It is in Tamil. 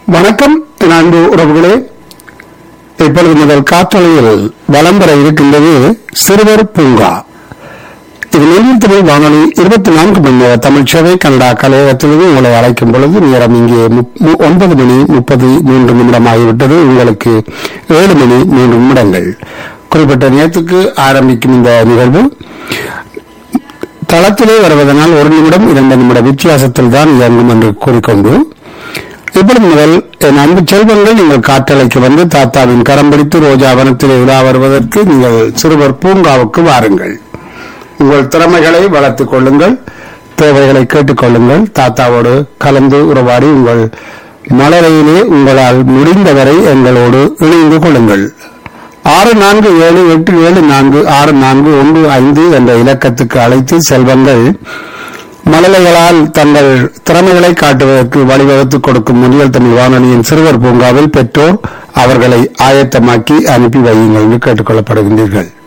வணக்கம் என் அன்பு உறவுகளே இப்பொழுது முதல் காற்றலையில் வலம் பெற இருக்கின்றது சிறுவர் பூங்கா இது நெல்லில் தமிழ் வானொலி இருபத்தி நான்கு மணி நேர தமிழ் சேவை கனடா கலையகத்திலிருந்து உங்களை அழைக்கும் பொழுது நேரம் இங்கே முப்- மு- ஒன்பது மணி முப்பது மூன்று நிமிடம் ஆகிவிட்டது உங்களுக்கு ஏழு மணி மூன்று நிமிடங்கள் குறிப்பிட்ட நேரத்துக்கு ஆரம்பிக்கும் இந்த நிகழ்வு தளத்திலே வருவதனால் ஒரு நிமிடம் இரண்டு நிமிட வித்தியாசத்தில் தான் இயங்கும் என்று கூறிக்கொண்டு இப்பொழுது முதல் என் அன்பு செல்வங்கள் நீங்கள் காற்றலைக்கு வந்து தாத்தாவின் கரம் பிடித்து ரோஜா வனத்திலே உலா வருவதற்கு நீங்கள் சிறுவர் பூங்காவுக்கு வாருங்கள் உங்கள் திறமைகளை வளர்த்துக் கொள்ளுங்கள் தேவைகளை கேட்டுக்கொள்ளுங்கள் தாத்தாவோடு கலந்து உறவாடி உங்கள் மலரையிலே உங்களால் முடிந்தவரை எங்களோடு இணைந்து கொள்ளுங்கள் ஆறு நான்கு ஏழு எட்டு ஏழு நான்கு ஆறு நான்கு ஒன்று ஐந்து என்ற இலக்கத்துக்கு அழைத்து செல்வங்கள் மழலைகளால் தங்கள் திறமைகளை காட்டுவதற்கு வழிவகுத்துக் கொடுக்கும் முனியல் தமிழ் வானொலியின் சிறுவர் பூங்காவில் பெற்றோர் அவர்களை ஆயத்தமாக்கி அனுப்பி வையுங்கள் என்று கேட்டுக்கொள்ளப்படுகின்றீர்கள்